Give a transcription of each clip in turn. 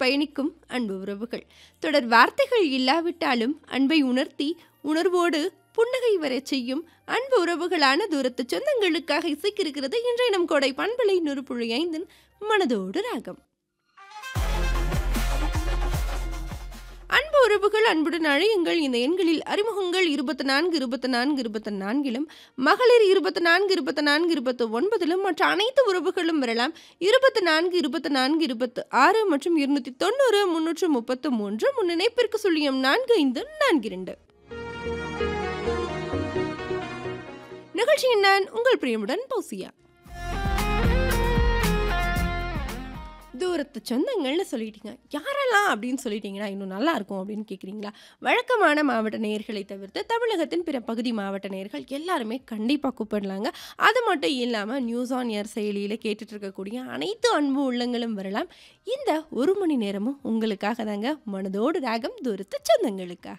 பயணிக்கும் அன்பு உறவுகள் தொடர் வார்த்தைகள் இல்லாவிட்டாலும் அன்பை உணர்த்தி உணர்வோடு புன்னகை வரச் செய்யும் அன்பு உறவுகளான தூரத்து சொந்தங்களுக்காக இசைக்கிருக்கிறது இன்றைய நம் கோடை பண்பலை நுறுப்புழி ஐந்தின் மனதோடு ராகம் அன்பு உறவுகள் அன்புடன் அழையுங்கள் இந்த எண்களில் அறிமுகங்கள் இருபத்தி நான்கு இருபத்தி நான்கு இருபத்தி நான்கிலும் மகளிர் இருபத்தி நான்கு இருபத்தி நான்கு இருபத்தி ஒன்பதிலும் மற்ற அனைத்து உறவுகளும் வரலாம் இருபத்தி நான்கு இருபத்தி நான்கு இருபத்தி ஆறு மற்றும் இருநூத்தி தொண்ணூறு முன்னூற்று முப்பத்து மூன்று முன்னிணைப்பிற்கு சொல்லியம் நான்கு ஐந்து நான்கு இரண்டு நிகழ்ச்சியின் நான் உங்கள் பிரியமுடன் பௌசியா தூரத்து சொந்தங்கள்னு சொல்லிட்டீங்க யாரெல்லாம் அப்படின்னு சொல்லிட்டீங்கன்னா இன்னும் நல்லா இருக்கும் அப்படின்னு கேட்குறீங்களா வழக்கமான மாவட்ட நேயர்களை தவிர்த்து தமிழகத்தின் பிற பகுதி மாவட்ட நேயர்கள் எல்லாருமே கண்டிப்பாக கூப்பிடலாங்க அது மட்டும் இல்லாமல் நியூஸ் ஆன் ஏர் செயலியில் கேட்டுட்டு இருக்கக்கூடிய அனைத்து அன்பு உள்ளங்களும் வரலாம் இந்த ஒரு மணி நேரமும் உங்களுக்காக தாங்க மனதோடு ராகம் தூரத்து சொந்தங்களுக்காக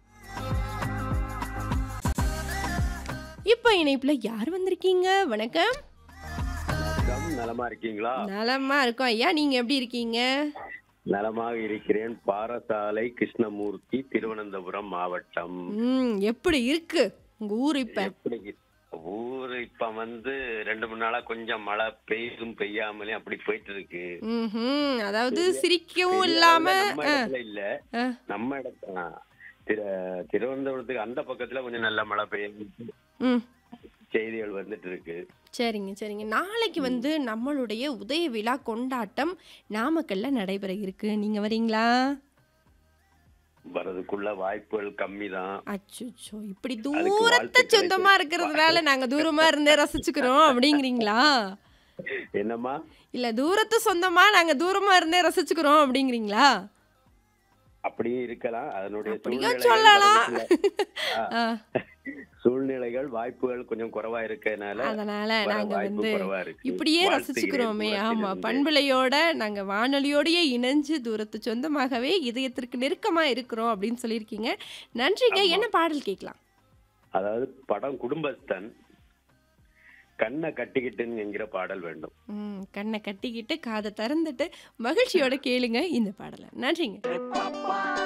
இப்போ இணைப்பில் யார் வந்திருக்கீங்க வணக்கம் வணக்கம் நலமா இருக்கீங்களா நலமா இருக்கோம் ஐயா நீங்க எப்படி இருக்கீங்க நலமாக இருக்கிறேன் பாரசாலை கிருஷ்ணமூர்த்தி திருவனந்தபுரம் மாவட்டம் ம் எப்படி இருக்கு உங்க ஊர் இப்ப எப்படி ஊர் இப்ப வந்து ரெண்டு மூணு நாளா கொஞ்சம் மழை பெய்யும் பெய்யாமலே அப்படி போயிட்டு இருக்கு ம்ஹும். அதாவது சிரிக்கவும் பெரிய இல்லாம அளவுல நம்ம ஆ, இடத்துல இல்ல ஆ. நம்ம இடத்துல திரு திருவனந்தபுரத்துக்கு அந்த பக்கத்துல கொஞ்சம் நல்ல மழை பெய்யும் ம் செய்திகள் வந்துட்டு இருக்கு சரிங்க சரிங்க நாளைக்கு வந்து நம்மளுடைய உதய விழா கொண்டாட்டம் நாமக்கல்ல நடைபெற இருக்கு நீங்க வரீங்களா வரதுக்குள்ள வாய்ப்புகள் கம்மி தான் அச்சோ இப்படி அதுக்கு தூரத்தை வாழ்த்துக்களை சொந்தமா இருக்கிறதுனால நாங்க தூரமா இருந்தே ரசிச்சுக்கிறோம் அப்படிங்கிறீங்களா என்னம்மா இல்ல தூரத்து சொந்தமா நாங்க தூரமா இருந்தே ரசிச்சுக்கிறோம் அப்படிங்கிறீங்களா அப்படியும் இருக்கலாம் அதனுடைய அப்படியும் சூழ்நிலைகள் சொல்லலாம் வரதுக்குள்ள- ஆ. ஆ, சூழ்நிலைகள் வாய்ப்புகள் கொஞ்சம் குறைவா இருக்கறதுனால அதனால வர நாங்க வாய்ப்பு வந்து குறைவா இருக்கு. இப்படியே வாழ்த்துகிறேன் ரசிச்சுக்கிறோமே ஆமா தூரத்திலிருந்து. பண்பலையோட நாங்க வானொலியோடயே இணைஞ்சு தூரத்து சொந்தமாகவே இதயத்திற்கு நெருக்கமா இருக்கிறோம் அப்படின்னு சொல்லியிருக்கீங்க நன்றிங்க ஆமா. என்ன பாடல் கேட்கலாம் அதாவது படம் குடும்பஸ்தன் கண்ணை கட்டிக்கிட்டுன்னு என்கிற பாடல் வேண்டும் ம், கண்ணை கட்டிக்கிட்டு காதை திறந்துட்டு மகிழ்ச்சியோட கேளுங்க இந்த பாடலை நன்றிங்க